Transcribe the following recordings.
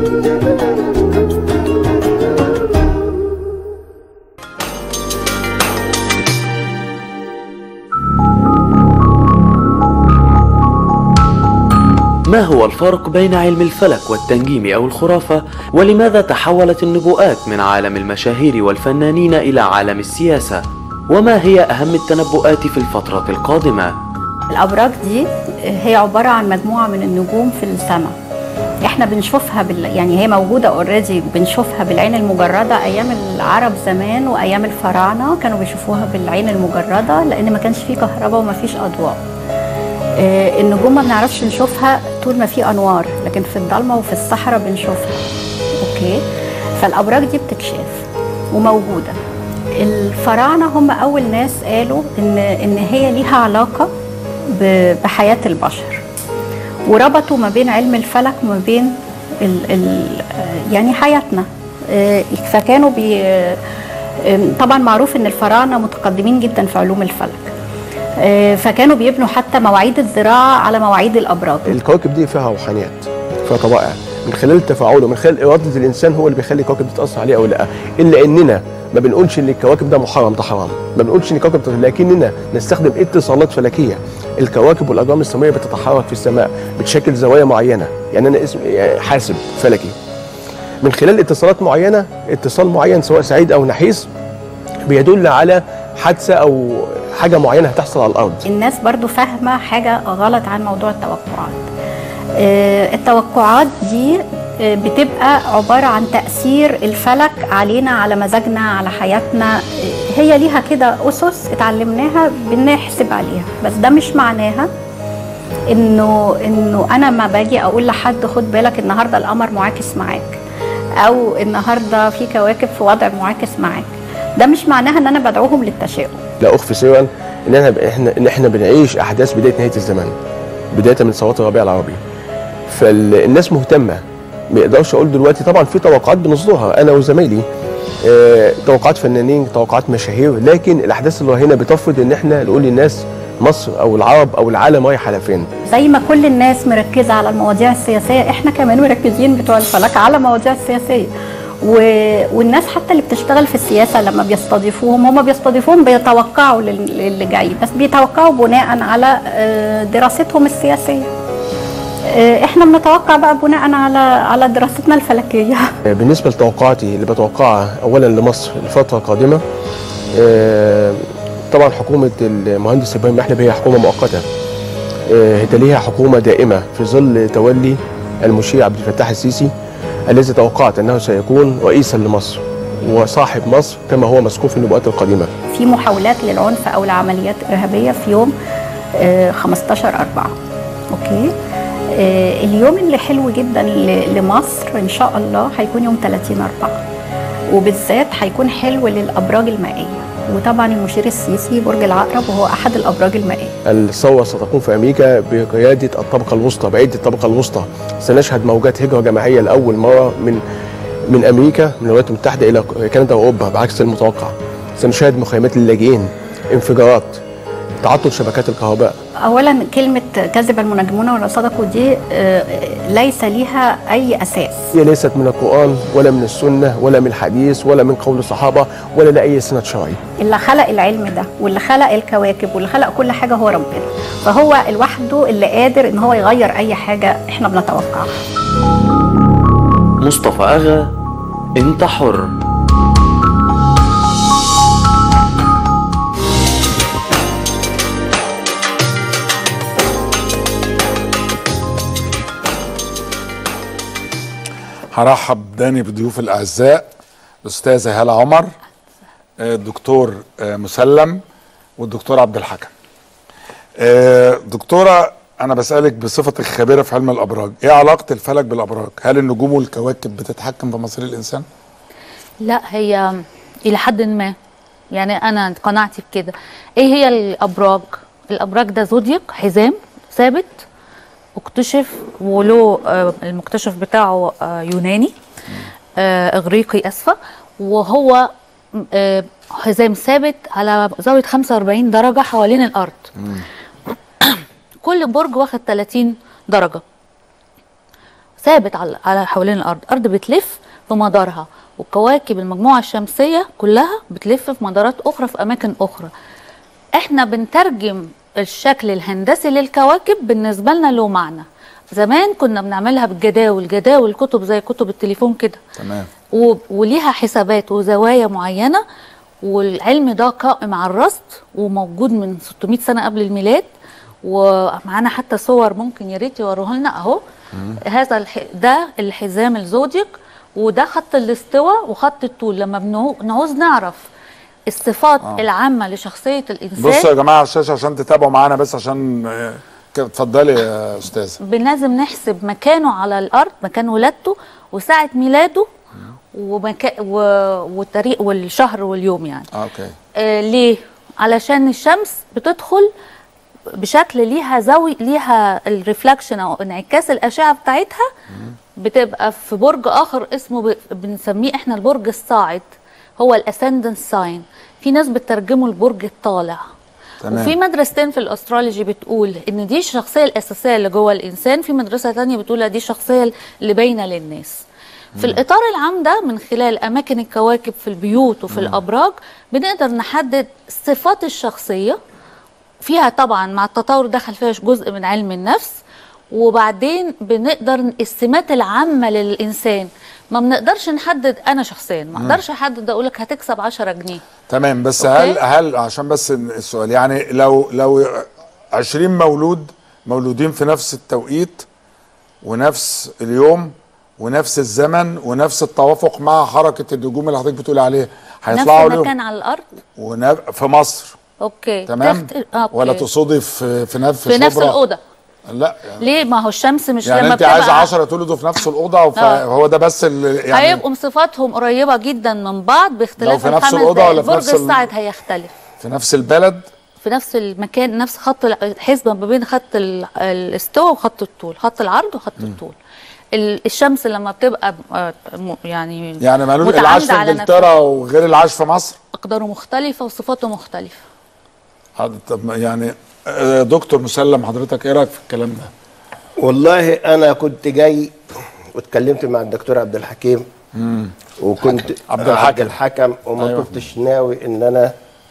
ما هو الفرق بين علم الفلك والتنجيم أو الخرافة ولماذا تحولت النبوءات من عالم المشاهير والفنانين إلى عالم السياسة وما هي أهم التنبؤات في الفترة القادمة الأبراج دي هي عبارة عن مجموعة من النجوم في السماء احنا بنشوفها بال... يعني هي موجودة اوريدي بنشوفها بالعين المجردة ايام العرب زمان وايام الفراعنة كانوا بيشوفوها بالعين المجردة لان ما كانش فيه كهرباء وما فيش اضواء آه، النجوم ما بنعرفش نشوفها طول ما في انوار لكن في الضلمه وفي الصحراء بنشوفها اوكي فالابراج دي بتتشاف وموجوده الفراعنه هم اول ناس قالوا ان ان هي ليها علاقه ب- بحياه البشر وربطوا ما بين علم الفلك وما بين ال ال يعني حياتنا آه، فكانوا بي آه، طبعا معروف ان الفراعنه متقدمين جدا في علوم الفلك آه، فكانوا بيبنوا حتى مواعيد الزراعه على مواعيد الابراج الكواكب دي فيها روحانيات فيها طبائع من خلال تفاعله من خلال اراده الانسان هو اللي بيخلي الكواكب دي تاثر عليه او لا الا اننا ما بنقولش ان الكواكب ده محرم ده حرام ما بنقولش ان الكواكب ده لكننا نستخدم اتصالات فلكيه الكواكب والاجرام السماويه بتتحرك في السماء بتشكل زوايا معينه يعني انا اسم يعني حاسب فلكي من خلال اتصالات معينه اتصال معين سواء سعيد او نحيس بيدل على حادثه او حاجه معينه هتحصل على الارض الناس برضو فاهمه حاجه غلط عن موضوع التوقعات آه، التوقعات دي آه، بتبقى عباره عن تاثير الفلك علينا على مزاجنا على حياتنا آه، هي ليها كده اسس اتعلمناها بنحسب عليها بس ده مش معناها انه انه انا ما باجي اقول لحد خد بالك النهارده القمر معاكس معاك او النهارده في كواكب في وضع معاكس معاك ده مش معناها ان انا بدعوهم للتشاؤم لا اخفي سرا ان احنا احنا ان احنا بنعيش احداث بدايه نهايه الزمان بدايه من ثورات الربيع العربي فالناس مهتمه ما يقدرش اقول دلوقتي طبعا في توقعات بنصدرها انا وزمايلي آه، توقعات فنانين توقعات مشاهير لكن الاحداث اللي هنا بتفرض ان احنا نقول للناس مصر او العرب او العالم رايح على فين زي ما كل الناس مركزة على المواضيع السياسية احنا كمان مركزين بتوع الفلك على المواضيع السياسية و... والناس حتى اللي بتشتغل في السياسة لما بيستضيفوهم هم بيستضيفوهم بيتوقعوا لل- للي جاي بس بيتوقعوا بناء على آه، دراستهم السياسية آه، احنا بنتوقع بقى بناء على على دراستنا الفلكية آه، بالنسبه لتوقعاتي اللي بتوقعها اولا لمصر الفتره القادمه آه، طبعا حكومه المهندس ابراهيم محلب هي حكومه مؤقته آه، تليها حكومه دائمه في ظل تولي المشير عبد الفتاح السيسي الذي توقعت انه سيكون رئيسا لمصر وصاحب مصر كما هو مذكور في النبوءات القديمه في محاولات للعنف او العمليات الارهابيه في يوم آه، 15 4 اوكي آه، اليوم اللي حلو جدا ل- لمصر ان شاء الله هيكون يوم 30 4 وبالذات هيكون حلو للابراج المائيه وطبعا المشير السيسي برج العقرب وهو احد الابراج المائيه الثورة ستقوم في أمريكا بقيادة الطبقة الوسطى بأيدي الطبقة الوسطى سنشهد موجات هجرة جماعية لأول مرة من من أمريكا من الولايات المتحدة إلى كندا وأوروبا بعكس المتوقع سنشاهد مخيمات للاجئين انفجارات تعطل شبكات الكهرباء اولا كلمه كذب المنجمون ولا صدقوا دي آه، ليس ليها اي اساس هي ليست من القرآن ولا من السنة ولا من الحديث ولا من قول الصحابة ولا لأي سند شرعي اللي خلق العلم ده واللي خلق الكواكب واللي خلق كل حاجه هو ربنا فهو لوحده اللي قادر ان هو يغير اي حاجه احنا بنتوقعها مصطفى أغا أنت حر هرحب داني بضيوف الاعزاء الاستاذه هاله عمر آه، الدكتور آه، مسلم والدكتور عبد الحكم آه، دكتوره انا بسالك بصفتك خبيره في علم الابراج ايه علاقه الفلك بالابراج هل النجوم والكواكب بتتحكم في مصير الانسان لا هي الى حد ما يعني انا قناعتي بكده ايه هي الابراج الابراج ده زودياك حزام ثابت اكتشف وله آه، المكتشف بتاعه آه، يوناني آه، اغريقي اسفه وهو آه، حزام ثابت على زاويه 45 درجه حوالين الارض كل برج واخد 30 درجه ثابت على على حوالين الارض الارض بتلف في مدارها والكواكب المجموعه الشمسيه كلها بتلف في مدارات اخرى في اماكن اخرى احنا بنترجم الشكل الهندسي للكواكب بالنسبه لنا له معنى زمان كنا بنعملها بالجداول جداول كتب زي كتب التليفون كده تمام و- وليها حسابات وزوايا معينه والعلم ده قائم على الرصد وموجود من 600 سنه قبل الميلاد ومعانا حتى صور ممكن يا ريت يوروها لنا اهو هذا الح... ده الحزام الزودياك وده خط الاستواء وخط الطول لما بنعو- بنعوز نعرف الصفات آه. العامه لشخصيه الانسان بصوا يا جماعه على الشاشه عشان تتابعوا معانا بس عشان آه، كده اتفضلي يا استاذه لازم نحسب مكانه على الارض مكان ولادته وساعه ميلاده ومكا... و... والتاريخ والشهر واليوم يعني آه، اوكي آه ليه علشان الشمس بتدخل بشكل ليها زاوية ليها الريفلكشن او انعكاس الاشعه بتاعتها بتبقى في برج اخر اسمه ب... بنسميه احنا البرج الصاعد هو الاسندنت ساين في ناس بتترجمه البرج الطالع تمام. وفي مدرستين في الاسترولوجي بتقول ان دي الشخصيه الاساسيه اللي جوه الانسان في مدرسه تانية بتقول لا دي الشخصيه اللي باينه للناس في الاطار العام ده من خلال اماكن الكواكب في البيوت وفي الابراج بنقدر نحدد صفات الشخصيه فيها طبعا مع التطور دخل فيها جزء من علم النفس وبعدين بنقدر السمات العامه للانسان ما بنقدرش نحدد انا شخصيا ما اقدرش احدد اقول لك هتكسب 10 جنيه تمام بس أوكي. هل هل عشان بس السؤال يعني لو لو 20 مولود مولودين في نفس التوقيت ونفس اليوم ونفس الزمن ونفس التوافق مع حركه النجوم اللي حضرتك بتقول عليها نفس هيطلعوا لهم المكان على الارض ونب... في مصر اوكي تمام تخت... أوكي. ولا تقصدي في في نفس في نفس شبرا؟ الاوضه لا يعني, ليه ما هو الشمس مش يعني لما انت عايزه بتبقى 10 تولدوا في نفس الاوضه آه. فهو ده بس اللي يعني هيبقوا صفاتهم قريبه جدا من بعض لو باختلاف في نفس الخمس الأوضة دقايق. ولا في برج نفس ال- الصاعد هيختلف في نفس البلد في نفس المكان نفس خط الحسبه ما بين خط ال- الاستواء وخط الطول خط العرض وخط الطول ال- الشمس لما بتبقى آه، م- يعني يعني مالوش متعامدة العاش في على انجلترا وغير العاش في مصر اقداره مختلفه وصفاته مختلفه آه، طب ما يعني آه، دكتور مسلم حضرتك ايه رايك في الكلام ده؟ والله انا كنت جاي واتكلمت مع الدكتور عبد الحكيم وكنت عبد الحكم. عبد الحكم وما أيوة. كنتش ناوي ان انا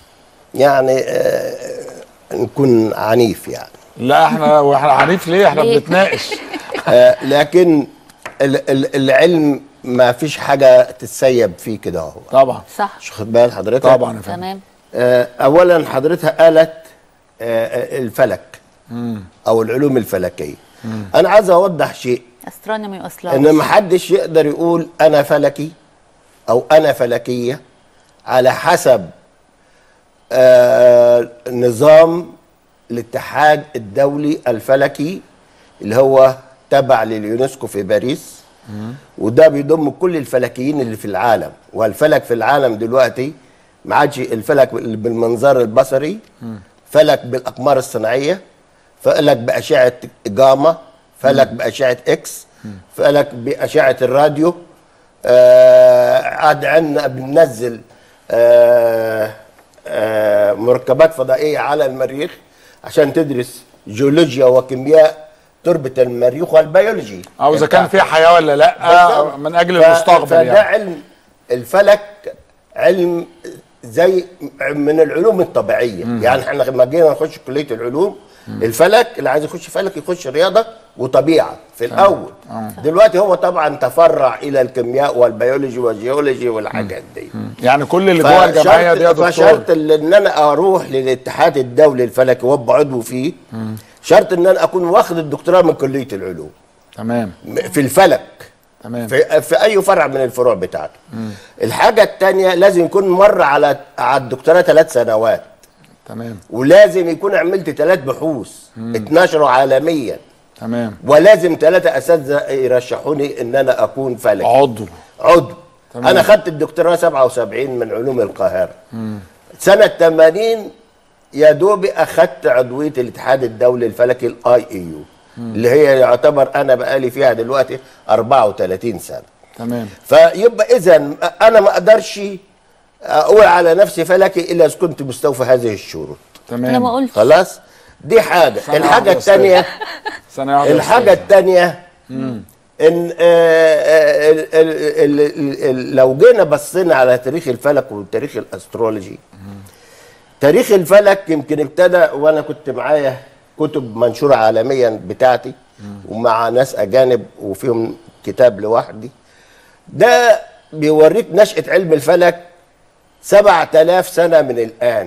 يعني آه نكون عنيف يعني لا احنا واحنا عنيف ليه؟ احنا ليه؟ بنتناقش آه لكن ال ال العلم ما فيش حاجه تتسيب فيه كده اهو طبعا صح مش واخد بال حضرتك طبعا يا فندم تمام آه، اولا حضرتها قالت آه، آه، الفلك او العلوم الفلكيه انا عايز اوضح شيء استرونومي واسترولوجي ان ما حدش يقدر يقول انا فلكي او انا فلكيه على حسب آه نظام الاتحاد الدولي الفلكي اللي هو تبع لليونسكو في باريس وده بيضم كل الفلكيين اللي في العالم والفلك في العالم دلوقتي ما عادش الفلك بالمنظار البصري فلك بالاقمار الصناعيه فلك باشعه جاما فلك باشعه اكس فلك باشعه الراديو آه عاد عندنا بننزل آه آه مركبات فضائيه على المريخ عشان تدرس جيولوجيا وكيمياء تربه المريخ والبيولوجي او اذا كان في حياه ولا لا بالظبط. من اجل ف- المستقبل فده يعني علم الفلك علم زي من العلوم الطبيعيه يعني احنا لما جينا نخش كليه العلوم الفلك اللي عايز يخش فلك يخش رياضه وطبيعه في الاول دلوقتي هو طبعا تفرع الى الكيمياء والبيولوجي والجيولوجي والحاجات دي يعني كل اللي جوه الجمعيه دي يا دكتور فشرط ال- ان انا اروح للاتحاد الدولي الفلكي وابقى عضو فيه شرط ان انا اكون واخد الدكتوراه من كليه العلوم تمام في الفلك تمام في, في اي فرع من الفروع بتاعته الحاجه الثانيه لازم يكون مر على على الدكتوراه ثلاث سنوات تمام ولازم يكون عملت ثلاث بحوث اتنشروا عالميا تمام ولازم ثلاثه اساتذه يرشحوني ان انا اكون فلكي عضو عضو تمام. انا خدت الدكتوراه 77 من علوم القاهره سنه 80 يا دوبي اخدت عضويه الاتحاد الدولي الفلكي الاي اي يو اللي هي يعتبر انا بقالي فيها دلوقتي 34 سنه تمام فيبقى اذا انا ما اقدرش اقول على نفسي فلكي الا اذا كنت مستوفى هذه الشروط انا تمام ما قلت خلاص دي حاجه ثانية الحاجه واحدة يا أستاذ. الثانيه ثانيه واحده يا الحاجه أستاذ. الثانيه ان آه، آه، ال- ال- ال- ال- لو جينا بصينا على تاريخ الفلك وتاريخ الاسترولوجي تاريخ الفلك يمكن ابتدى وانا كنت معايا كتب منشوره عالميا بتاعتي ومع ناس اجانب وفيهم كتاب لوحدي ده بيوريك نشأة علم الفلك سبعة آلاف سنة من الآن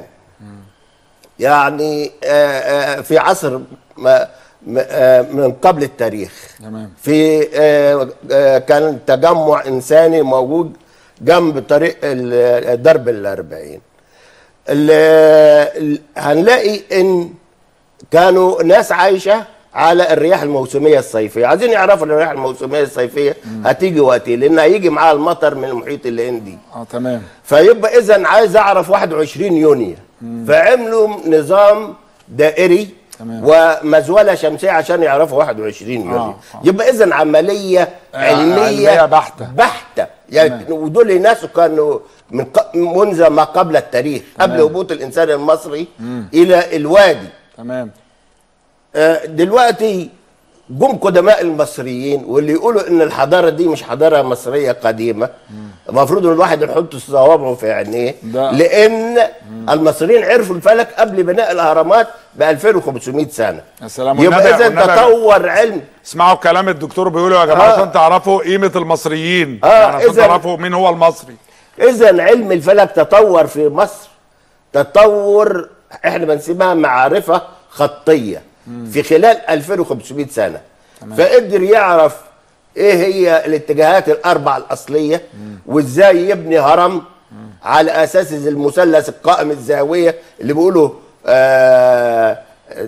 يعني آه، آه، في عصر ما م- آه، من قبل التاريخ تمام. في آه، آه، كان تجمع إنساني موجود جنب طريق ال- درب الأربعين ال- ال- هنلاقي إن كانوا ناس عايشة على الرياح الموسمية الصيفية عايزين يعرفوا الرياح الموسمية الصيفية هتيجي وقتي لأن هيجي معاها المطر من المحيط الهندي اه تمام فيبقى اذا عايز اعرف 21 يونيو فعملوا نظام دائري تمام. ومزوله شمسيه عشان يعرفوا 21 يونيو آه، آه. يبقى اذا عمليه علميه علمية بحتة. بحته يعني ودول ناس كانوا من ق- منذ ما قبل التاريخ قبل هبوط الانسان المصري الى الوادي تمام آه، دلوقتي جم قدماء المصريين واللي يقولوا ان الحضاره دي مش حضاره مصريه قديمه المفروض ان الواحد يحط صوابعه في عينيه ده- لان المصريين عرفوا الفلك قبل بناء الاهرامات ب 2500 سنه يا سلام يبقى والنبي- اذا والنبي- تطور علم اسمعوا كلام الدكتور بيقولوا يا جماعه آه. عشان تعرفوا قيمه المصريين آه، يعني عشان إذا- تعرفوا مين هو المصري اذا علم الفلك تطور في مصر تطور احنا بنسميها معرفه خطيه في خلال 2500 سنه فقدر يعرف ايه هي الاتجاهات الاربع الاصليه وازاي يبني هرم على اساس المثلث القائم الزاويه اللي بيقولوا آه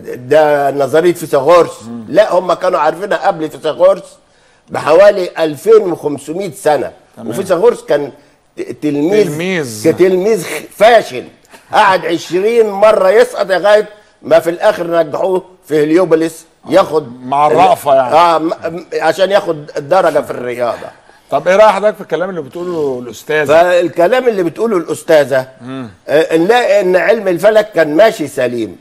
ده نظريه فيثاغورس لا هم كانوا عارفينها قبل فيثاغورس بحوالي 2500 سنه وفيثاغورس كان ت- تلميذ تلميذ. كتلميذ خ- فاشل قعد 20 مره يسقط لغايه ما في الاخر نجحوه في هليوبوليس ياخد مع الرأفة يعني. اه م- م- عشان ياخد الدرجه في الرياضه طب ايه راي حضرتك في الكلام اللي بتقوله الاستاذ فالكلام اللي بتقوله الاستاذه آه، نلاقي ان علم الفلك كان ماشي سليم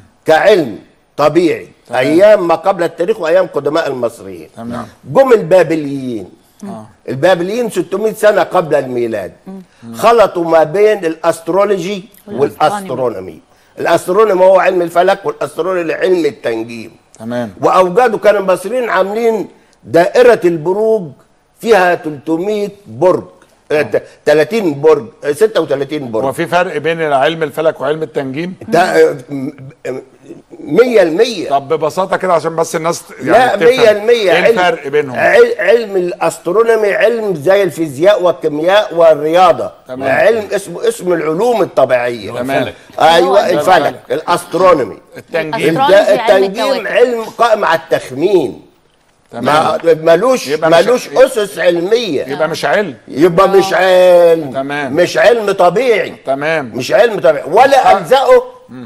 كعلم طبيعي ايام ما قبل التاريخ وايام قدماء المصريين تمام. جم البابليين البابليين 600 سنه قبل الميلاد خلطوا ما بين الاسترولوجي والاسترونومي الاسترونومي هو علم الفلك والاسترونومي علم التنجيم تمام واوجدوا كان المصريين عاملين دائره البروج فيها 300 برج آه، ت- 30 برج آه، 36 برج هو في فرق بين علم الفلك وعلم التنجيم ده آه، م- م- مية المية طب ببساطه كده عشان بس الناس ت- لا يعني تفهم. مية المية ايه علم- الفرق بينهم عل- علم الاسترونومي علم زي الفيزياء والكيمياء والرياضة تمام. علم اسمه اسم العلوم الطبيعية تمام. ايوه هو الفلك الاسترونومي التنجيم الأسترونومي علم التنجيم الكواكب. علم قائم على التخمين تمام ما- ملوش يبقى مش- ملوش اسس علميه يبقى مش علم يبقى مش علم تمام. مش علم طبيعي تمام مش علم طبيعي ولا الزقه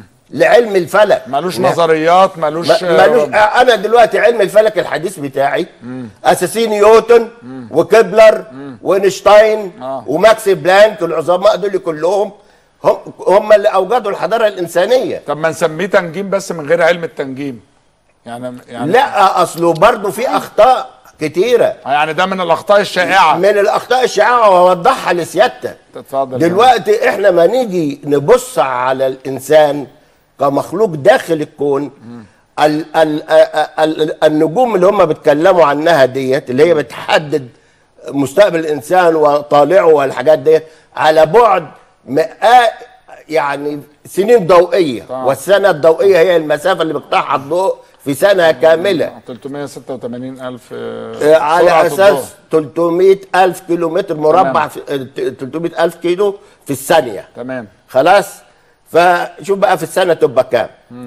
لعلم الفلك ملوش لا. نظريات ملوش ما- ملوش آه، انا دلوقتي علم الفلك الحديث بتاعي اساسي نيوتن وكبلر واينشتاين آه. وماكس بلانك العظماء دول كلهم هم هم اللي اوجدوا الحضاره الانسانيه طب ما نسميه تنجيم بس من غير علم التنجيم يعني يعني لا اصله برضه في اخطاء كتيره يعني ده من الاخطاء الشائعه من الاخطاء الشائعه ووضحها لسيادتك اتفضل دلوقتي احنا ما نيجي نبص على الانسان كمخلوق داخل الكون ال ال ال ال النجوم اللي هم بيتكلموا عنها ديت اللي هي بتحدد مستقبل الانسان وطالعه والحاجات ديت على بعد مئات يعني سنين ضوئيه طبعا. والسنه الضوئيه هي المسافه اللي بيقطعها الضوء في سنه كامله 386 الف آه، على اساس 300 الف كيلو متر مربع في آه، 300 الف كيلو في الثانيه تمام خلاص فشوف بقى في السنه تبقى كام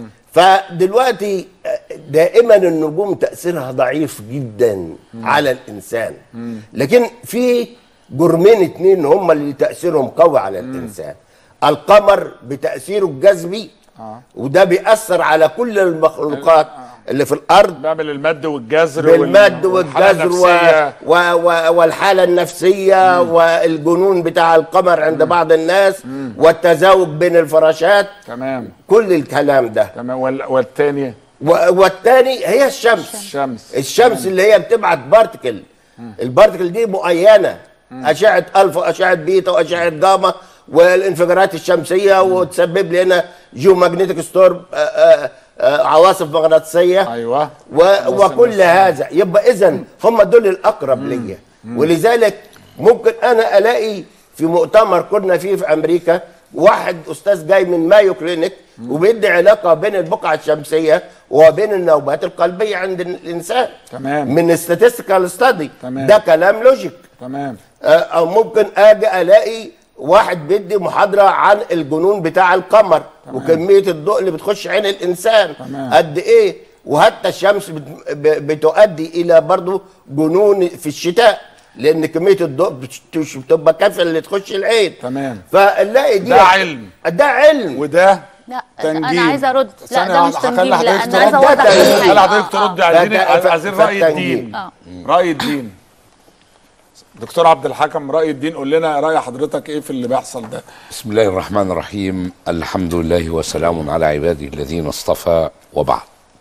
فدلوقتي آه، دائما النجوم تاثيرها ضعيف جدا على الانسان لكن في جرمين اتنين هم اللي تاثيرهم قوي على الانسان القمر بتاثيره الجذبي آه. وده بيأثر على كل المخلوقات اللي في الارض بيعمل المد والجزر بالمد وال- والحالة والجزر و... النفسية. و... و... والحالة النفسية والجنون بتاع القمر عند بعض الناس والتزاوج بين الفراشات تمام كل الكلام ده تمام وال- والتانية و- والتاني هي الشمس الشمس الشمس اللي هي بتبعت بارتكل البارتكل دي معينه اشعه الفا واشعه بيتا واشعه جاما والانفجارات الشمسيه وتسبب لنا جيو ماجنتيك ستورم عواصف مغناطيسيه ايوه و... وكل هذا يبقى اذا هم دول الاقرب ليا ولذلك ممكن انا الاقي في مؤتمر كنا فيه في امريكا واحد استاذ جاي من مايو كلينيك وبيدي علاقه بين البقعه الشمسيه وبين النوبات القلبيه عند الانسان تمام. من statistical ستادي تمام. ده كلام لوجيك تمام آه، او ممكن اجي الاقي واحد بيدي محاضره عن الجنون بتاع القمر وكميه الضوء اللي بتخش عين الانسان تمام. قد ايه وحتى الشمس بت- ب- بتؤدي الى برضو جنون في الشتاء لان كميه الضوء بت- مش بتبقى كافيه اللي تخش العين تمام. فنلاقي دي ده علم. ده علم وده لا تنجيم انا عايزه ارد لا ثانية ده مش واحدة، تنجيم هخلي لا حضرتك انا عايزه ترد. اوضح ده كل تنجيم. حاجه خلي حضرتك آه، تردي آه. عايزين ده- ده- عايزين ده راي التنجيم. الدين اه راي الدين دكتور عبد الحكم راي الدين قول لنا راي حضرتك ايه في اللي بيحصل ده بسم الله الرحمن الرحيم الحمد لله وسلام على عباده الذين اصطفى وبعد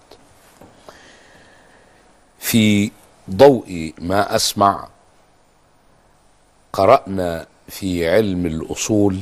في ضوء ما اسمع قرانا في علم الاصول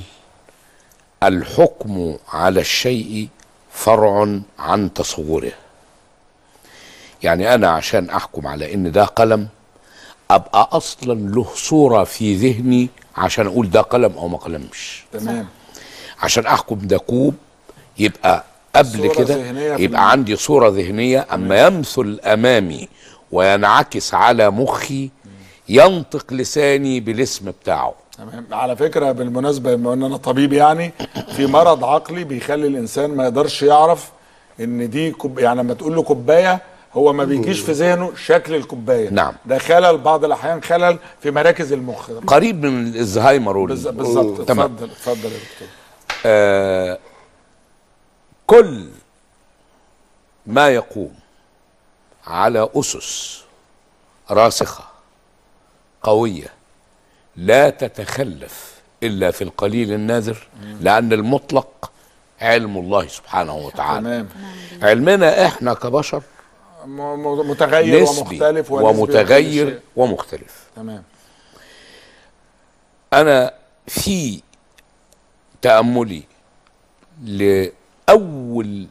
الحكم على الشيء فرع عن تصوره يعني انا عشان احكم على ان ده قلم ابقى اصلا له صوره في ذهني عشان اقول ده قلم او ما قلمش تمام عشان احكم ده كوب يبقى قبل صورة كده ذهنية في يبقى الم- عندي صورة ذهنية أما يمثل أمامي وينعكس على مخي ينطق لساني بالاسم بتاعه تمام على فكره بالمناسبه بما ان انا طبيب يعني في مرض عقلي بيخلي الانسان ما يقدرش يعرف ان دي كوب يعني لما تقول له كوبايه هو ما بيجيش في ذهنه شكل الكوبايه نعم. ده خلل بعض الاحيان خلل في مراكز المخ قريب من الزهايمر وال- بالز- بالظبط تمام اتفضل اتفضل يا دكتور آه كل ما يقوم على أسس راسخة قوية لا تتخلف إلا في القليل النادر لأن المطلق علم الله سبحانه وتعالى تمام علمنا احنا كبشر م- م- متغير نسبي ومختلف ونسبي وكل ومتغير شيء. ومختلف تمام انا في تاملي لاول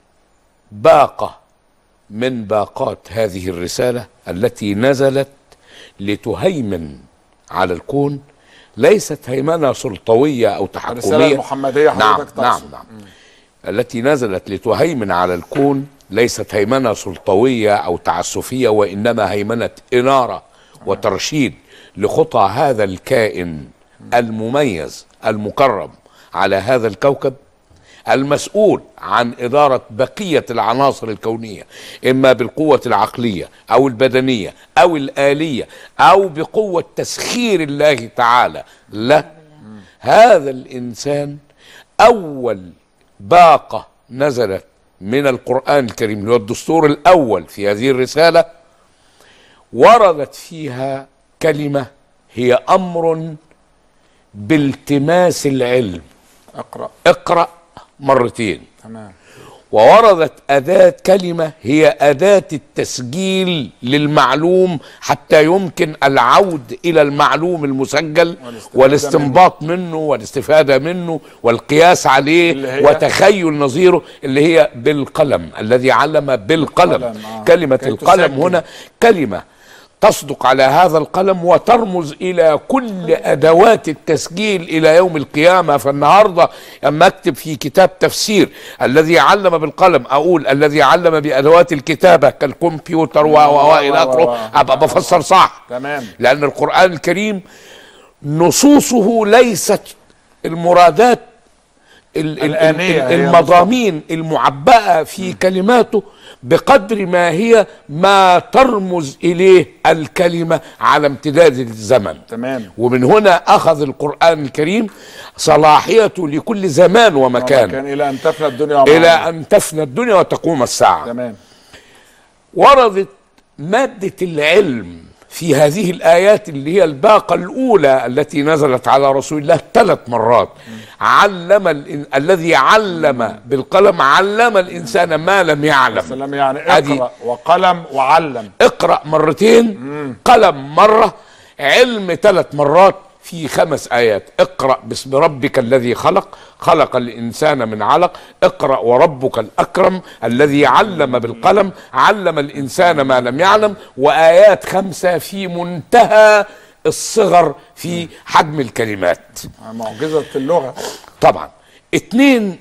باقه من باقات هذه الرساله التي نزلت لتهيمن على الكون ليست هيمنه سلطويه او تحكميه الرساله المحمديه نعم حضرتك نعم تقصد. نعم التي نزلت لتهيمن على الكون ليست هيمنه سلطويه او تعسفيه وانما هيمنه اناره وترشيد لخطى هذا الكائن المميز المكرم على هذا الكوكب المسؤول عن إدارة بقية العناصر الكونية إما بالقوة العقلية أو البدنية أو الآلية أو بقوة تسخير الله تعالى له هذا الإنسان أول باقة نزلت من القرآن الكريم اللي هو الدستور الأول في هذه الرسالة وردت فيها كلمة هي أمر بالتماس العلم اقرا اقرأ مرتين تمام ووردت أداة كلمة هي أداة التسجيل للمعلوم حتى يمكن العود إلى المعلوم المسجل والاستفادة والاستنباط منه والاستفادة منه والقياس عليه اللي هي- وتخيل نظيره اللي هي بالقلم الذي علم بالقلم بالقلم، آه. كلمة كي القلم تسجل. هنا كلمة تصدق على هذا القلم وترمز الى كل ادوات التسجيل الى يوم القيامه فالنهارده اما اكتب في كتاب تفسير الذي علم بالقلم اقول الذي علم بادوات الكتابه كالكمبيوتر و و و الى اخره ابقى بفسر صح تمام لان القران الكريم نصوصه ليست المرادات ال- ال- الآنية ال- هي المضامين المعبأة في كلماته بقدر ما هي ما ترمز إليه الكلمة على امتداد الزمن تمام ومن هنا أخذ القرآن الكريم صلاحيته لكل زمان ومكان كان الى ان تفنى الدنيا وما إلى عليها. أن تفنى الدنيا وتقوم الساعة تمام وردت مادة العلم في هذه الآيات اللي هي الباقة الأولى التي نزلت على رسول الله ثلاث مرات علم الإن... الذي علم بالقلم علم الإنسان ما لم يعلم سلام يعني أدي- اقرا وقلم وعلم اقرأ مرتين قلم مرة علم ثلاث مرات في خمس آيات اقرأ باسم ربك الذي خلق خلق الإنسان من علق اقرأ وربك الأكرم الذي علم بالقلم علم الإنسان ما لم يعلم وآيات خمسة في منتهى الصغر في حجم الكلمات معجزه اللغه طبعا اتنين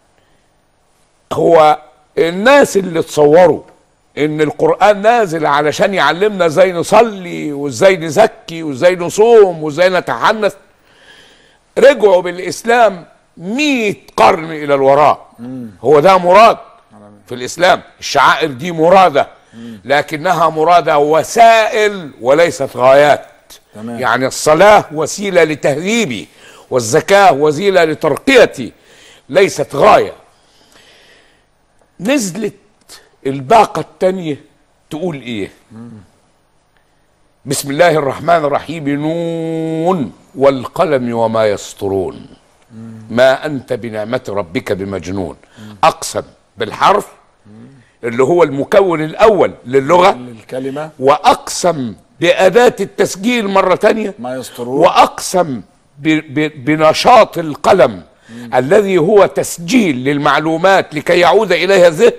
هو الناس اللي تصوروا ان القرآن نازل علشان يعلمنا ازاي نصلي وازاي نزكي وازاي نصوم وازاي نتحنث رجعوا بالاسلام مئة قرن الى الوراء هو ده مراد في الاسلام الشعائر دي مرادة لكنها مرادة وسائل وليست غايات تمام. يعني الصلاة وسيلة لتهذيبي والزكاة وسيلة لترقيتي ليست غاية نزلت الباقة التانية تقول ايه بسم الله الرحمن الرحيم نون والقلم وما يسطرون ما انت بنعمة ربك بمجنون اقسم بالحرف اللي هو المكون الاول للغة الكلمه واقسم بأداة التسجيل مرة تانية ما يسطرون واقسم ب- ب- بنشاط القلم الذي هو تسجيل للمعلومات لكي يعود اليها الذهن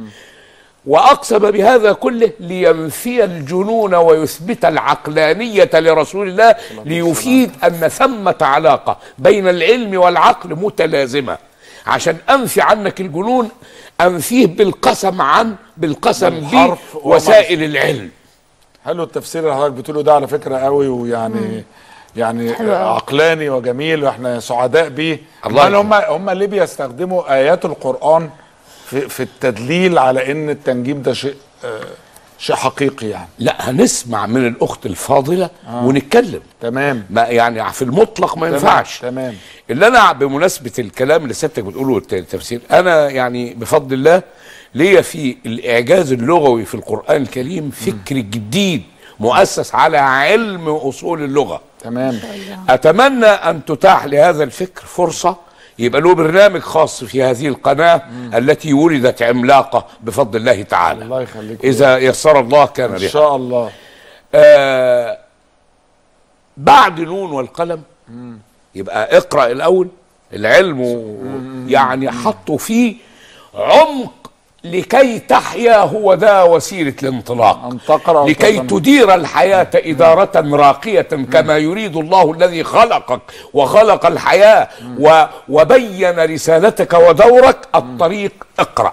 واقسم بهذا كله لينفي الجنون ويثبت العقلانيه لرسول الله ليفيد ان ثمه علاقه بين العلم والعقل متلازمه عشان انفي عنك الجنون انفيه بالقسم عن بالقسم بالحرف وما بوسائل العلم حلو التفسير اللي حضرتك بتقوله ده على فكره قوي ويعني يعني حلو أوي. عقلاني وجميل واحنا سعداء بيه الله امال هم هم ليه بيستخدموا ايات القران في في التدليل على ان التنجيم ده شيء آه شيء حقيقي يعني لا هنسمع من الاخت الفاضله ونتكلم تمام ما يعني في المطلق ما ينفعش تمام اللي انا بمناسبه الكلام اللي سيادتك بتقوله الت- التفسير انا يعني بفضل الله ليا في الاعجاز اللغوي في القران الكريم فكر جديد مؤسس على علم اصول اللغه تمام اتمنى ان تتاح لهذا الفكر فرصه يبقى له برنامج خاص في هذه القناه التي ولدت عملاقه بفضل الله تعالى الله يخليك اذا يسر الله كان ان بها شاء الله آه بعد نون والقلم يبقى اقرا الاول العلم و- يعني حطوا فيه عمق لكي تحيا هو ده وسيله الانطلاق ان تقرا لكي وتفهم. تدير الحياة إدارة راقية كما يريد الله الذي خلقك وخلق الحياة و وبين رسالتك ودورك الطريق اقرأ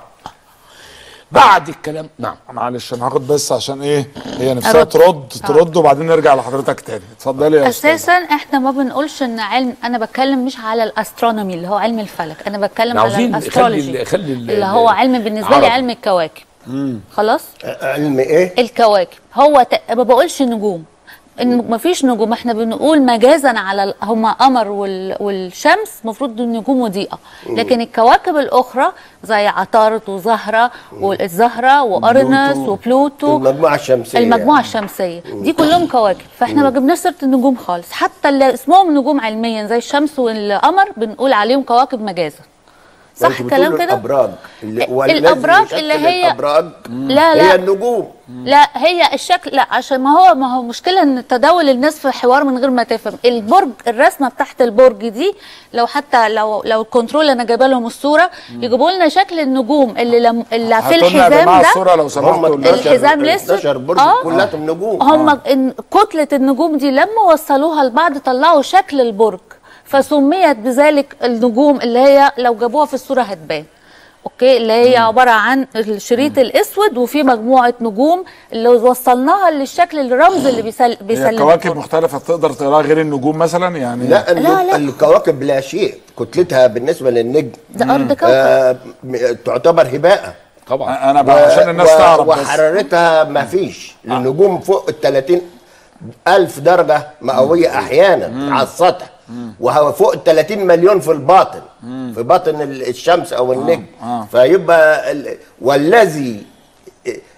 بعد الكلام نعم معلش انا هاخد بس عشان ايه هي نفسها أرد. ترد ترد وبعدين نرجع لحضرتك تاني اتفضلي يا استاذ اساسا احنا ما بنقولش ان علم انا بتكلم مش على الاسترونومي اللي هو علم الفلك انا بتكلم على عاوزين الاسترولوجي خلي خلي ال- اللي هو علم بالنسبه لي عربي. علم الكواكب خلاص علم ايه؟ الكواكب هو ت... ما بقولش نجوم ان مفيش نجوم احنا بنقول مجازا على ال- هما قمر وال... والشمس المفروض دول نجوم وضيئه لكن الكواكب الاخرى زي عطارد وزهره والزهره وارنس بلوتو. وبلوتو المجموعة الشمسية المجموعه الشمسيه دي كلهم كواكب فاحنا ما جبناش سيره النجوم خالص حتى اللي اسمهم نجوم علميا زي الشمس والقمر بنقول عليهم كواكب مجازا صح وانتوا الكلام بتقولوا كده الابراج اللي والذي الأبراج يشكل اللي هي- الابراج لا هي لا النجوم لا هي الشكل لا عشان ما هو ما هو مشكله ان تداول الناس في حوار من غير ما تفهم البرج الرسمه بتاعت البرج دي لو حتى لو لو الكنترول انا جايبه لهم الصوره يجيبوا لنا شكل النجوم اللي لم اللي في هاتوا لنا يا الحزام جماعه ده الصوره لو سمحتوا هم لنا. الحزام الأسود. 12 برج آه. كلاتهم نجوم هم إن كتلة النجوم دي لما وصلوها لبعض طلعوا شكل البرج فسميت بذلك النجوم اللي هي لو جابوها في الصورة هتبان اوكي اللي هي عبارة عن الشريط الاسود وفي مجموعة نجوم اللي وصلناها للشكل الرمز اللي بيسل هي بيسلم كواكب البرج. مختلفة تقدر تقراها غير النجوم مثلا يعني لا, النج- لا، لا. الكواكب لا شيء كتلتها بالنسبه للنجم ده ارض كوكب آه م- تعتبر هباءه طبعا انا بقى عشان الناس و- تعرف بس وحرارتها ما فيش النجوم فوق ال 30 ألف درجة مئوية أحيانا على السطح وهو فوق ال 30 مليون في الباطن في باطن ال- الشمس أو النجم آه. فيبقى ال- والذي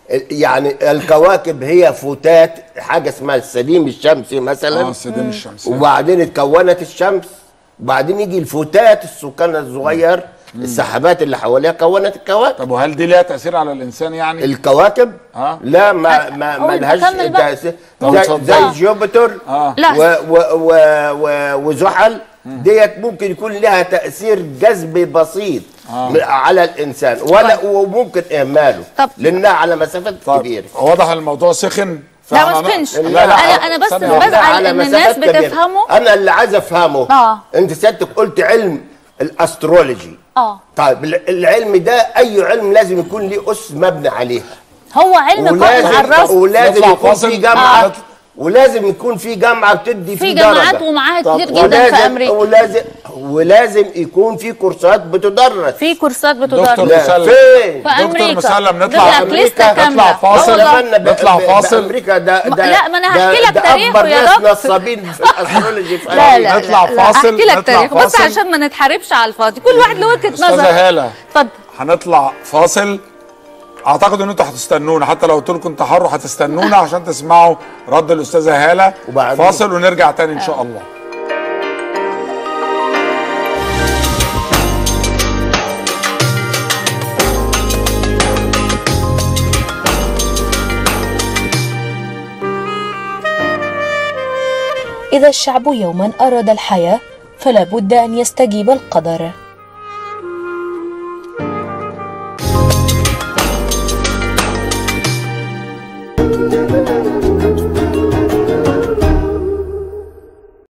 يعني الكواكب هي فتات حاجه اسمها السليم الشمسي مثلا اه السديم الشمسي وبعدين اتكونت الشمس وبعدين يجي الفتات السكان الصغير السحابات اللي حواليها كونت الكواكب طب وهل دي ليها تاثير على الانسان يعني الكواكب آه. لا ما ما هو ما لهاش نكمل بقى. تأثير. طب زي, اتفضل. زي جوبيتر آه. لا. و و و و وزحل ديت ممكن يكون لها تاثير جذبي بسيط آه. م- على الانسان ولا وممكن اهماله طب. لانها على مسافات طيب كبيره واضح الموضوع سخن لا ما فاحنا- سخنش لا، انا لا، انا بس ثانية واحدة. بزعل على ان مسافات الناس كبيرة. بتفهمه انا اللي عايز افهمه آه. انت سيادتك قلت علم الاسترولوجي اه طيب ال- العلم ده اي علم لازم يكون ليه اس مبني عليها هو علم قائم على ولازم الرسم ولازم نطلع يكون فاصل. في جامعه آه. ولازم يكون في جامعه بتدي في فيه جامعات درجة. ومعاهد طب كتير جدا ولازم- في امريكا ولازم ولازم يكون في كورسات بتدرس في كورسات دكتور بتدرس لا مسلم. فين في دكتور امريكا مسلم جاب نطلع لك لسته نطلع كامله فاصل. آه والله. دخلنا ب- نطلع ب- فاصل. بامريكا ده ما- ده لا، ما أنا ده- هحكي لك ده تاريخه أكبر يا ناس دكتور. نصابين في الاسترولوجي في لا أمريكا. لا نطلع لا لا فاصل، احكي لك نطلع تاريخ بس فاصل. عشان ما نتحاربش على الفاضي كل واحد له وجهه نظر استاذه هاله اتفضل هنطلع فاصل اعتقد ان انتوا هتستنونا حتى لو قلت لكم تحروا هتستنونا عشان تسمعوا رد الاستاذه هاله وبعدين- فاصل ونرجع تاني ان شاء الله إذا الشعب يوما أراد الحياة فلا بد أن يستجيب القدر